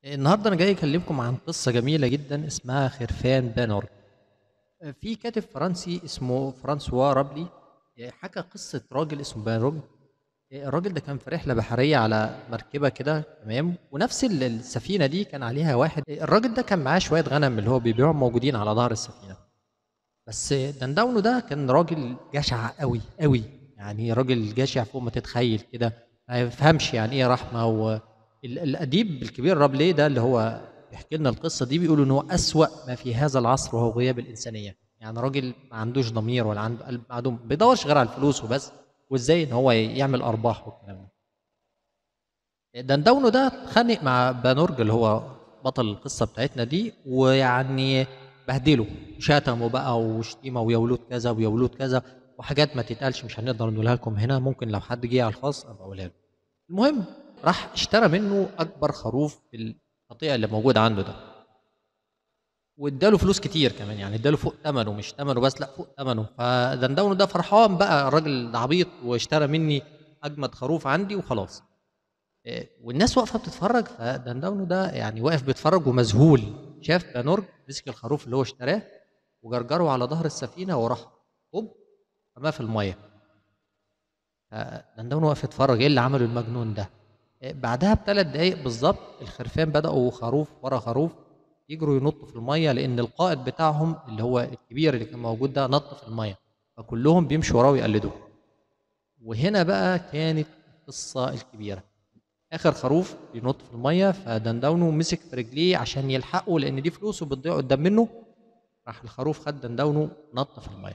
النهارده أنا جاي أكلمكم عن قصة جميلة جدًا اسمها خرفان بانور. آآ في كاتب فرنسي اسمه فرانسوا رابلي آآ حكى قصة راجل اسمه بانوج آآ الراجل ده كان في رحلة بحرية على مركبة كده تمام، ونفس ال السفينة دي كان عليها واحد آآ الراجل ده كان معاه شوية غنم اللي هو بيبيعهم موجودين على ضهر السفينة. بس دندونو ده كان راجل جشع أوي، أوي، يعني راجل جشع فوق ما تتخيل كده، ما يفهمش يعني إيه رحمة و ال الأديب الكبير رابليه ده اللي هو بيحكي لنا القصة دي بيقول إن هو أسوأ ما في هذا العصر وهو غياب الإنسانية، يعني راجل ما عندوش ضمير ولا عنده قلب معدوم، ما بيدورش غير على الفلوس وبس، وإزاي إن هو يعمل أرباح والكلام ده. دندونو ده اتخانق مع بانورج اللي هو بطل القصة بتاعتنا دي، ويعني بهدله، شتمه بقى وشتيمة ويا ولود كذا ويا ولود كذا، وحاجات ما تتقالش مش هنقدر نقولها لكم هنا، ممكن لو حد جه على الخاص أبقى أقولها له. المهم راح اشترى منه أكبر خروف في القطيع اللي موجود عنده ده. وادّى له فلوس كتير كمان، يعني ادّى له فوق تمنه مش تمنه بس لأ فوق تمنه، فدندونو ده فرحان بقى الراجل ده عبيط واشترى مني أجمد خروف عندي وخلاص. آآ والناس واقفة بتتفرج فدندونو ده يعني واقف بيتفرج ومذهول، شاف بانورج مسك الخروف اللي هو اشتراه وجرجره على ضهر السفينة وراح هوب رماه في المَيّة. فدندونو واقف يتفرج إيه اللي عمله المجنون ده؟ آآ بعدها ب3 دقايق بالضبط الخرفان بدأوا خروف ورا خروف يجروا ينطوا في المَيّة لأن القائد بتاعهم اللي هو الكبير اللي كان موجود ده نط في المَيّة، فكلهم بيمشوا وراه ويقلدوه. وهنا بقى كانت القصة الكبيرة. آخر خروف بينط في المَيّة فدندونو مسك في رجليه عشان يلحقه لأن دي فلوسه بتضيع قدام منه، راح الخروف خد دندونو نط في المَيّة.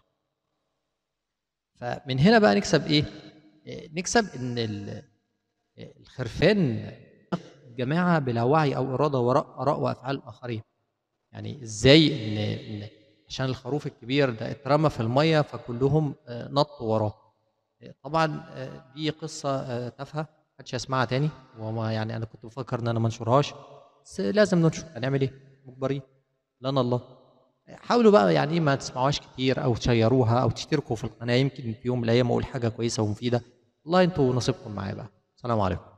فمن هنا بقى نكسب إيه؟ آآ نكسب إن ال آآ الخرفان جماعة بلا وعي أو إرادة وراء آراء وأفعال الآخرين. يعني إزاي إن إن عشان الخروف الكبير ده اترمى في المَيّة فكلهم آآ نطوا وراه. آآ طبعًا آآ دي قصة آآ تافهة ما حدش هيسمعها تاني، وما يعني أنا كنت بافكر إن أنا ما انشرهاش، بس لازم ننشر هنعمل إيه؟ مجبرين، لنا الله. حاولوا بقى يعني إيه ما تسمعوهاش كتير أو تشيّروها أو تشتركوا في القناة يمكن في يوم من الأيام أقول حاجة كويسة ومفيدة، والله أنتم ونصيبكم معايا بقى. السلام عليكم.